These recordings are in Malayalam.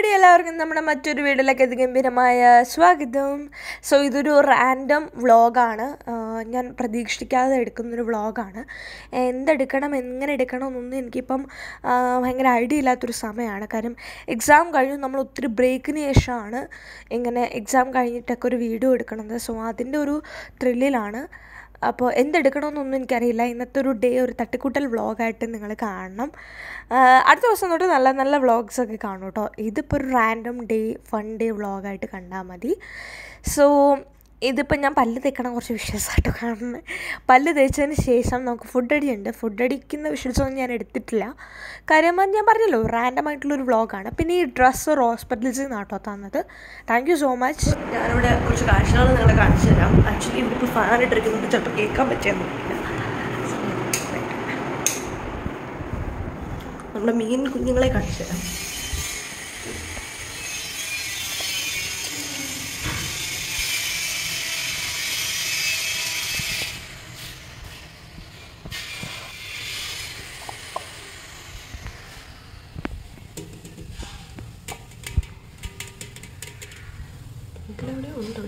ഹായ് എല്ലാവർക്കും നമ്മുടെ മറ്റൊരു വീഡിയോയിലേക്ക് അതിഗംഭീരമായ സ്വാഗതം സോ ഇതൊരു റാൻഡം വ്ളോഗാണ് ഞാൻ പ്രതീക്ഷിക്കാതെ എടുക്കുന്നൊരു വ്ളോഗാണ് എന്തെടുക്കണം എങ്ങനെ എടുക്കണം എന്നൊന്നും എനിക്കിപ്പം ആ, ഭയങ്കര ഐഡിയ ഇല്ലാത്തൊരു സമയമാണ് കാര്യം എക്സാം കഴിഞ്ഞു നമ്മൾ ഒത്തിരി ബ്രേക്കിന് ശേഷമാണ് ഇങ്ങനെ എക്സാം കഴിഞ്ഞിട്ടൊക്കെ ഒരു വീഡിയോ എടുക്കണത് സോ അതിൻ്റെ ഒരു ത്രില്ലിലാണ് അപ്പോൾ എന്തെടുക്കണമെന്നൊന്നും എനിക്കറിയില്ല ഇന്നത്തെ ഒരു ഡേ ഒരു തട്ടിക്കൂട്ടൽ വ്ളോഗായിട്ട് നിങ്ങൾ കാണണം ആ, അടുത്ത ദിവസം തൊട്ട് നല്ല നല്ല വ്ളോഗ്സ് ഒക്കെ കാണും കേട്ടോ ഇതിപ്പോൾ ഒരു റാൻഡം ഡേ ഫൺ ഡേ വ്ളോഗായിട്ട് കണ്ടാൽ മതി സോ ഇതിപ്പോൾ ഞാൻ പല്ല് തേക്കണം കുറച്ച് വിശ്വാസമായിട്ടോ കാണുന്നത് പല്ല് തേച്ചതിന് ശേഷം നമുക്ക് ഫുഡ് അടി ഉണ്ട് ഫുഡ് അടിക്കുന്ന വിഷ്വൽസൊന്നും ഞാൻ എടുത്തിട്ടില്ല കാര്യം അത് ഞാൻ പറഞ്ഞല്ലോ റാൻഡം ആയിട്ടുള്ളൊരു വ്ളോഗാണ് പിന്നെ ഈ ഡ്രസ്സ് ഹോസ്പിറ്റൽസിൽ നിന്നാണ് കേട്ടോ തന്നത് താങ്ക് യു സോ മച്ച് ഞാനിവിടെ കുറച്ച് കാഴ്ചകൾ നിങ്ങളെ കാണിച്ചു തരാം ആക്ച്വലി ഇവിടെ ഇപ്പോൾ ഫാൻ ഇട്ടിരിക്കുന്നത് ചിലപ്പോൾ കേൾക്കാൻ പറ്റിയെന്നില്ല നമ്മുടെ മീൻ കുഞ്ഞുങ്ങളെ കാണിച്ചു തരാം ഇതിലെവിടെയോ ഉണ്ടോ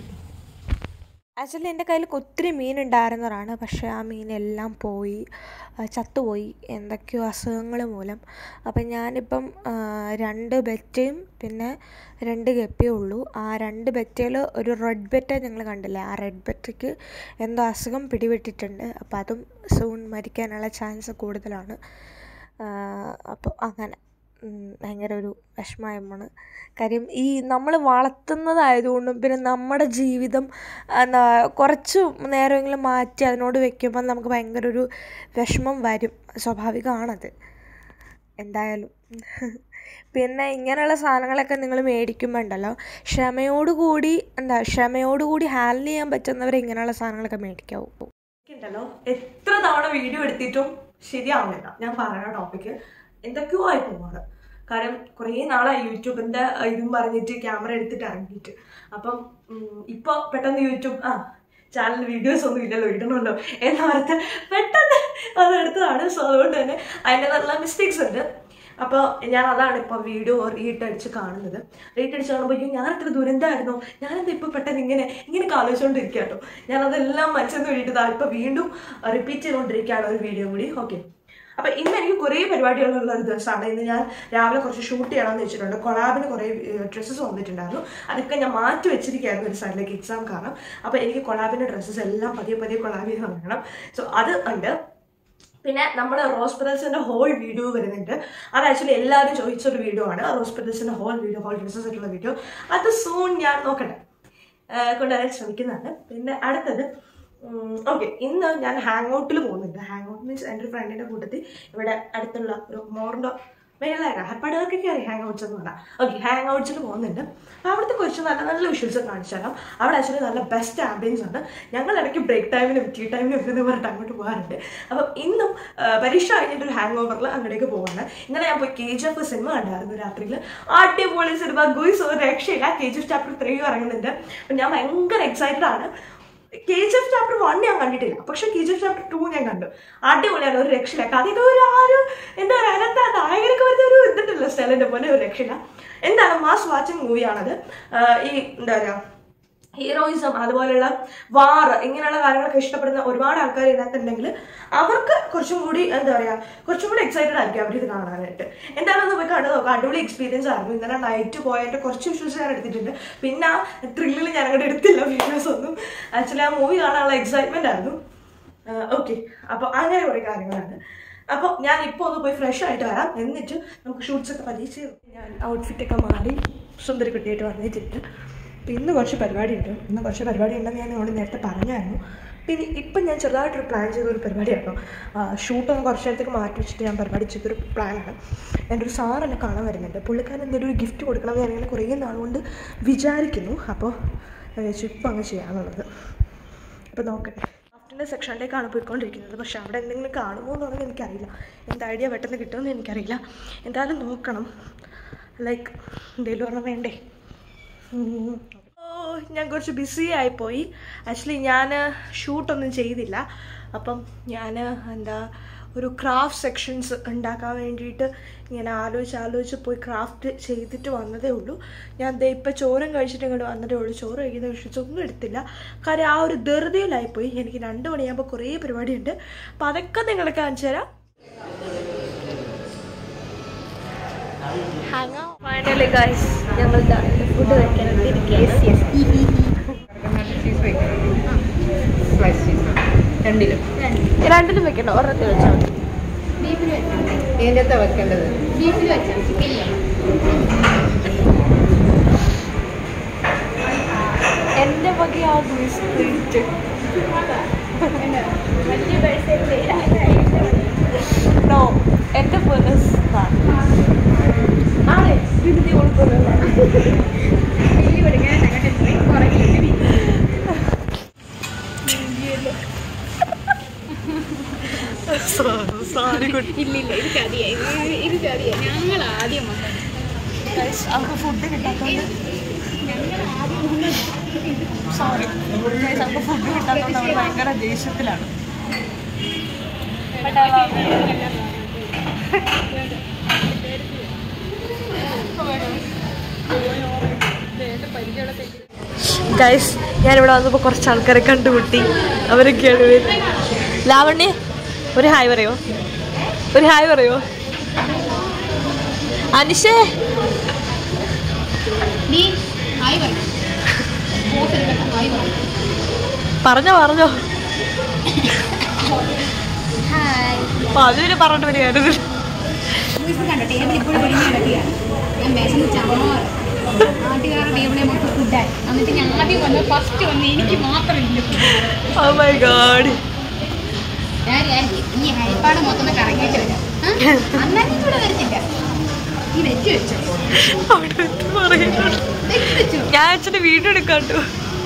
ആക്ച്വലി എൻ്റെ കയ്യിൽ ഒത്തിരി മീൻ ഉണ്ടായിരുന്നതാണ് പക്ഷേ ആ മീനെല്ലാം പോയി ആ, ചത്തുപോയി എന്തൊക്കെയോ അസുഖങ്ങൾ മൂലം അപ്പം ഞാനിപ്പം ആ, രണ്ട് ബെറ്റയും പിന്നെ രണ്ട് ഗപ്പിയേ ഉള്ളൂ ആ രണ്ട് ബെറ്റയിൽ ഒരു റെഡ് ബെറ്റ ഞങ്ങൾ കണ്ടില്ലേ ആ റെഡ് ബെറ്റയ്ക്ക് എന്തോ അസുഖം പിടിപെട്ടിട്ടുണ്ട് അപ്പോൾ അതും സൂൺ മരിക്കാനുള്ള ചാൻസ് കൂടുതലാണ് അപ്പോൾ അങ്ങനെ ഉം, ഭയങ്കര ഒരു വിഷമയമാണ് കാര്യം ഈ നമ്മൾ വളർത്തുന്നതായതുകൊണ്ടും പിന്നെ നമ്മുടെ ജീവിതം എന്താ കുറച്ച് നേരമെങ്കിലും മാറ്റി അതിനോട് വെക്കുമ്പോൾ നമുക്ക് ഭയങ്കര ഒരു വിഷമം വരും സ്വാഭാവികമാണത് എന്തായാലും പിന്നെ ഇങ്ങനെയുള്ള സാധനങ്ങളൊക്കെ നിങ്ങൾ മേടിക്കുമ്പോൾ ഉണ്ടല്ലോ ക്ഷമയോടുകൂടി എന്താ ക്ഷമയോടുകൂടി ഹാൻഡിൽ ചെയ്യാൻ പറ്റുന്നവരെ ഇങ്ങനെയുള്ള സാധനങ്ങളൊക്കെ മേടിക്കാവൂ ഉണ്ടല്ലോ എത്ര തവണ വീഡിയോ എടുത്തിട്ടും ശരിയാവുന്നില്ല ഞാൻ പറയുന്ന ടോപ്പിക്ക് എന്തൊക്കെയോ ആയി പോവാണ് കാരണം കുറേ നാളായി യൂട്യൂബിന്റെ ഇതും പറഞ്ഞിട്ട് ക്യാമറ എടുത്തിട്ട് ഇറങ്ങിയിട്ട് അപ്പം ഉം, ഇപ്പൊ പെട്ടെന്ന് യൂട്യൂബ് ആ ചാനൽ വീഡിയോസ് ഒന്നും ഇല്ലല്ലോ ഇടണമല്ലോ എന്നോർത്ത് പെട്ടെന്ന് അത് എടുത്തതാണ് സോ അതുകൊണ്ട് തന്നെ അതിൻ്റെ നല്ല മിസ്റ്റേക്സ് ഉണ്ട് അപ്പോൾ ഞാൻ അതാണ് ഇപ്പോൾ വീഡിയോ റീറ്റ് അടിച്ച് കാണുന്നത് റീറ്റ് അടിച്ച് കാണുമ്പോൾ അയ്യോ ഞാൻ അത്ര ദുരന്തമായിരുന്നോ ഞാനെന്താ ഇപ്പോൾ പെട്ടെന്ന് ഇങ്ങനെ ഇങ്ങനെ ആലോചിച്ചുകൊണ്ടിരിക്കുക കേട്ടോ ഞാൻ അതെല്ലാം മനസ്സിൽ വേണ്ടിയിട്ട് ഇപ്പോൾ വീണ്ടും റിപ്പീറ്റ് ചെയ്തുകൊണ്ടിരിക്കുകയാണ് ഒരു വീഡിയോ കൂടി ഓക്കെ അപ്പൊ ഇന്ന് എനിക്ക് കുറേ പരിപാടികളുള്ള ഒരു ദിവസമാണ് ഇന്ന് ഞാൻ രാവിലെ കുറച്ച് ഷൂട്ട് ചെയ്യണമെന്ന് വെച്ചിട്ടുണ്ട് കൊളാബിന് കുറേ ഡ്രസ്സസ് വന്നിട്ടുണ്ടായിരുന്നു അതൊക്കെ ഞാൻ മാറ്റി വെച്ചിരിക്കുകയായിരുന്നു ഒരു സൈഡിലേക്ക് എക്സാം കാരണം അപ്പൊ എനിക്ക് കൊളാബിന്റെ ഡ്രസ്സസ് എല്ലാം പതിയെ പതിയെ കൊളാബ് ചെയ്ത് വാങ്ങണം സോ അത് ഉണ്ട് പിന്നെ നമ്മുടെ റോസ് ബ്രദേഴ്സിന്റെ ഹോൾ വീഡിയോ വരുന്നുണ്ട് അത് ആക്ച്വലി എല്ലാവരും ചോദിച്ചൊരു വീഡിയോ ആണ് റോസ് ബ്രദേഴ്സിന്റെ ഹോൾ വീഡിയോ ഹോൾ ഡ്രസ്സസ് ആയിട്ടുള്ള വീഡിയോ അത് സൂൺ ഞാൻ നോക്കട്ടെ ആഹ് കൊണ്ടുവരാൻ ശ്രമിക്കുന്നതാണ് പിന്നെ അടുത്തത് ഓക്കെ ഇന്ന് ഞാൻ ഹാങ് ഔട്ടിൽ പോകുന്നുണ്ട് ഹാങ് ഔട്ട് മീൻസ് എൻ്റെ ഒരു ഫ്രണ്ടിൻ്റെ കൂട്ടത്തിൽ ഇവിടെ അടുത്തുള്ള ഒരു മോറിൻ്റെ മേലായ ഹെപ്പടുകൾക്കൊക്കെ അറിയാം ഹാങ് ഔട്ട്സ് എന്ന് പറഞ്ഞാൽ ഓക്കെ ഹാങ് ഔട്ട്സിൽ പോകുന്നുണ്ട് അപ്പോൾ അവിടുത്തെ കുറച്ച് നല്ല നല്ല വിഷ്വൽസ് കാണിച്ചു തരാം അവിടെ ആക്ച്വലി നല്ല ബെസ്റ്റ് ആംബിയൻസ് ഉണ്ട് ഞങ്ങൾ ഇടയ്ക്ക് ബ്രേക്ക് ടൈമിനും ടീ ടൈമിനും ഒക്കെ എന്ന് പറഞ്ഞിട്ട് അങ്ങോട്ട് പോകാറുണ്ട് അപ്പം ഇന്നും ആ, പരീക്ഷ കഴിഞ്ഞിട്ട് ഒരു ഹാങ് ഓവറിൽ അങ്ങോട്ടേക്ക് പോവാണ് ഇന്നലെ ഞാൻ പോയി കെ ജി എഫ് സിനിമ കണ്ടായിരുന്നു രാത്രിയിൽ അടിപൊളി സിനിമ ഗുയിസ് ഒരു രക്ഷയില്ല K G F chapter three ഇറങ്ങുന്നുണ്ട് അപ്പം ഞാൻ ഭയങ്കര എക്സൈറ്റഡ് ആണ് K G F chapter one ഞാൻ കണ്ടിട്ടില്ല പക്ഷെ K G F chapter two ഞാൻ കണ്ടു അടിപൊളിയാണ് ഒരു രക്ഷയില്ല കഥയൊക്കെ ഒരു ആ ഒരു എന്താ പറയുക അതിനകത്ത് ആ നായകനൊക്കെ വരുന്ന ഒരു ഇതുണ്ടല്ലോ സ്റ്റൈലിന്റെ പോലെ ഒരു രക്ഷയില്ല എന്താണ് മാസ് വാച്ചിങ് മൂവിയാണത് ഈ എന്താ പറയുക ഹീറോയിസം അതുപോലെയുള്ള വാർ ഇങ്ങനെയുള്ള കാര്യങ്ങളൊക്കെ ഇഷ്ടപ്പെടുന്ന ഒരുപാട് ആൾക്കാർ ഇതിനകത്തുണ്ടെങ്കിൽ അവർക്ക് കുറച്ചും കൂടി എന്താ പറയുക കുറച്ചും കൂടി എക്സൈറ്റഡ് ആയിരിക്കും അവരിത് കാണാനായിട്ട് എന്താണെന്ന് പോയി കണ്ടു നോക്കാം അടിപൊളി എക്സ്പീരിയൻസ് ആയിരുന്നു ഇന്നലെ നൈറ്റ് പോയതിൻ്റെ കുറച്ച് വിഷ്വൽസ് ഞാൻ എടുത്തിട്ടുണ്ട് പിന്നെ ആ ത്രില്ലിൽ ഞാൻ അങ്ങോട്ട് എടുത്തില്ല വീഡിയോസ് ഒന്നും ആക്ച്വലി ആ മൂവി കാണാനുള്ള എക്സൈറ്റ്മെന്റ് ആയിരുന്നു ഓക്കെ അപ്പോൾ അങ്ങനെ കുറേ കാര്യങ്ങളാണ് അപ്പോൾ ഞാൻ ഇപ്പോൾ ഒന്ന് പോയി ഫ്രഷ് ആയിട്ട് വരാം എന്നിട്ട് നമുക്ക് ഷൂട്ട്സ് ഒക്കെ പരീക്ഷ ഞാൻ ഔട്ട്ഫിറ്റൊക്കെ മാറി സുന്ദരി കുട്ടിയായിട്ട് വന്നിട്ടുണ്ട് അപ്പം ഇന്ന് കുറച്ച് പരിപാടിയുണ്ട് ഇന്ന് കുറച്ച് പരിപാടി ഉണ്ടെന്ന് ഞാൻ നിങ്ങളോട് നേരത്തെ പറഞ്ഞായിരുന്നു പിന്നെ ഇപ്പം ഞാൻ ചെറുതായിട്ടൊരു പ്ലാൻ ചെയ്തൊരു പരിപാടിയായിരുന്നു ഷൂട്ടൊന്ന് കുറച്ച് നേരത്തേക്ക് മാറ്റി വെച്ചിട്ട് ഞാൻ പരിപാടി ചെയ്തൊരു പ്ലാനാണ് എൻ്റെ ഒരു സാർ എന്നെ കാണാൻ വരുന്നുണ്ട് പുള്ളിക്കാരൻ എന്തെങ്കിലും ഒരു ഗിഫ്റ്റ് കൊടുക്കണം എന്ന് ഞാനിങ്ങനെ കുറേ നാളുകൊണ്ട് വിചാരിക്കുന്നു അപ്പോൾ ഞാൻ വിചാരിച്ചു ഇപ്പം അങ്ങ് ചെയ്യാമെന്നുള്ളത് അപ്പോൾ നോക്കട്ടെ ക്രാഫ്റ്റിൻ്റെ സെക്ഷനിലേക്കാണ് പോയിക്കൊണ്ടിരിക്കുന്നത് പക്ഷെ അവിടെ എന്തെങ്കിലും കാണുമോ എന്നുള്ളത് എനിക്കറിയില്ല എന്ത് ഐഡിയ പെട്ടെന്ന് കിട്ടുമെന്ന് എനിക്കറിയില്ല എന്തായാലും നോക്കണം ലൈക്ക് എന്തെങ്കിലും പറഞ്ഞാൽ വേണ്ടേ ഉം. ഓ ഞാൻ കുറച്ച് ബിസി ആയിപ്പോയി ആക്ച്വലി ഞാൻ ഷൂട്ടൊന്നും ചെയ്തില്ല അപ്പം ഞാൻ എന്താ ഒരു ക്രാഫ്റ്റ് സെക്ഷൻസ് ഉണ്ടാക്കാൻ വേണ്ടിയിട്ട് ഇങ്ങനെ ആലോചിച്ച് ആലോചിച്ച് പോയി ക്രാഫ്റ്റ് ചെയ്തിട്ട് വന്നതേ ഉള്ളൂ ഞാൻ ദേ ഇപ്പം ചോറും കഴിച്ചിട്ട് ഇങ്ങോട്ട് വന്നതേ ഉള്ളൂ ചോറ് കഴിക്കുന്ന വിഷയിച്ചൊന്നും എടുത്തില്ല കാര്യം ആ ഒരു ധൃതിയിലായിപ്പോയി എനിക്ക് രണ്ട് മണിയാകുമ്പോൾ കുറേ പരിപാടിയുണ്ട് അപ്പോൾ അതൊക്കെ നിങ്ങളെ കാണിച്ചു തരാം ഫൈനലി ഗൈസ് ഞങ്ങൾ ഫുഡ് കഴിക്കാൻ രണ്ടിലും രണ്ടിലും വെക്കണ്ട ഒരെണ്ണത്തിൽ വെച്ചാൽ മതി ഇതിൻ്റെ വെക്കേണ്ടത് എൻ്റെ വകയാകും ഈ സ്പ്രിറ്റ് നോ എൻ്റെ പേഴ്സ് ആണ് വിടുതി കൊടുക്കുന്നത് സോറി ഇല്ലില്ല ഇത് ചതിയാ ഇത് ഇത് ചതിയാ ഞങ്ങൾ ആദ്യം വന്നത് അവർക്ക് ഫുഡ് കിട്ടാത്തതുകൊണ്ട് സോറി അവർക്ക് ഫുഡ് കിട്ടാത്തതുകൊണ്ട് അവർ ഭയങ്കര ദേഷ്യത്തിലാണ് But I love you. Guys ഞാനിവിടെ വന്നപ്പോൾ കുറച്ച് ആൾക്കാരെ കണ്ടുമുട്ടി അവരൊക്കെയാണ് വരുന്നത് ലാവണ്യ ഒരു ഹായ് പറയോ ഒരു ഹായ് പറയോ അനിഷേ നീ ഹായ് പറയും ഹായ് പറയും പറഞ്ഞോ പറഞ്ഞോ ഹായ് അപ്പൊ അതിന് പറഞ്ഞിട്ട് വരികയായിരുന്നു ഇത് കണ്ടോ ടേബിൾ ഇപ്പോഴും ഒഴിഞ്ഞ് കിടക്കുകയാണ് ഞാൻ വിശന്ന് ചാവാറ് നാട്ടുകാരുടെ ടേബിളെ മൊത്തം ഫുഡായി എന്നിട്ട് ഞാൻ ആദ്യം വന്ന് ഫസ്റ്റ് വന്ന് എനിക്ക് മാത്രം ഇല്ല ഓ മൈ ഗോഡ് ഞാൻ വിചാരിച്ചു ഈ ഹരിപ്പാട് മൊത്തം ഒന്ന് കറങ്ങിയിട്ട് വരാം ആ? അന്നേരം ഇവിടെ വരത്തില്ല ഈ വെച്ച് വെച്ചോ അവിടെ വെച്ച് പറയുന്നുണ്ട് വെച്ച് വെച്ചോ ഞാൻ അച്ഛൻ്റെ വീഡിയോ എടുക്കാണ്ടു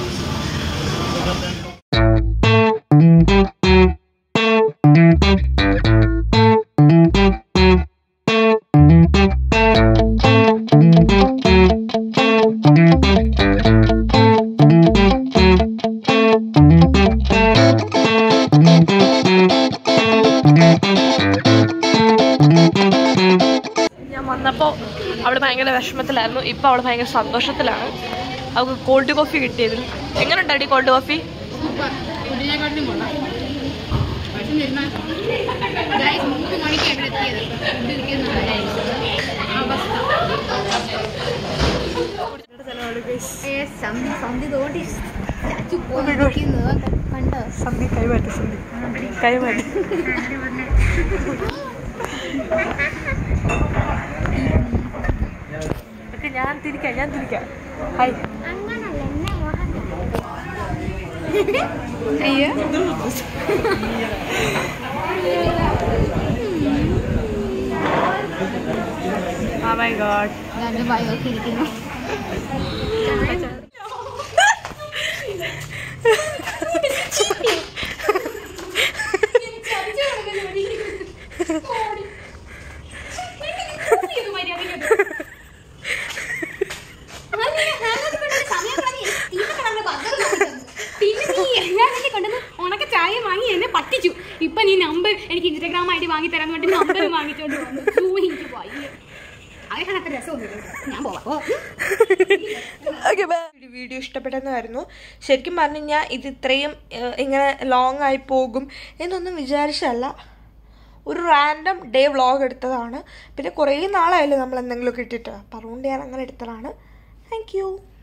ഞാൻ വന്നപ്പോൾ അവൾ ഭയങ്കര വിഷമത്തിലായിരുന്നു ഇപ്പോൾ അവൾ ഭയങ്കര സന്തോഷത്തിലാണ് അവൾക്ക് കോൾഡ് കോഫി കിട്ടിയതിൽ എങ്ങനെ ഉണ്ടായി കോൾഡ് കോഫി സൂപ്പർ ഫുഡിനെക്കാട്ടിലും കൊള്ളാം വിശന്നിരുന്ന ഗൈസ് മൂന്ന് മണിക്ക് ഇവിടെ എത്തിയത് ഫുഡ് കിട്ടിയെന്ന് അവസ്ഥ സന്ധി സന്ധി തോണ്ടി ചാച്ചു പോയിരിക്കുന്നത് കണ്ടോ സന്ധി കൈമാറ്റി സന്ധി കൈമാറ്റി ഓക്കെ ഞാൻ തിരിക്കാം ഞാൻ തിരിക്കാം ഹായ് അയ്യോ ആ മൈ ഗോഡ് രണ്ട് ഭയമൊക്കെ ഇരിക്കുന്നു ഉണക്ക ചായ വാങ്ങി എന്നെ പറ്റിച്ചു ഇപ്പൊ നീ നമ്പർ എനിക്ക് ഇൻസ്റ്റാഗ്രാം ആയിട്ട് വാങ്ങി തരാന്ന് പറഞ്ഞിട്ട് നമ്പർ വാങ്ങിച്ചോണ്ട് വന്നു സൂ എനിക്ക് വയ്യ അത് കണക്ക് രസമൊന്നുമില്ല ഞാൻ പോവാം ഓ. ഓക്കെ വീഡിയോ ഇഷ്ടപ്പെട്ടെന്നായിരുന്നു ശരിക്കും പറഞ്ഞു കഴിഞ്ഞാൽ ഇത് ഇത്രയും ഏഹ്, ഇങ്ങനെ ലോങ് ആയി പോകും എന്നൊന്നും വിചാരിച്ചല്ല ഒരു റാൻഡം ഡേ വ്ളോഗ് എടുത്തതാണ് പിന്നെ കുറേ നാളായല്ലോ നമ്മൾ എന്തെങ്കിലുമൊക്കെ ഇട്ടിട്ട് അപ്പം അതുകൊണ്ട് ഞാൻ അങ്ങനെ എടുത്തതാണ് താങ്ക് യു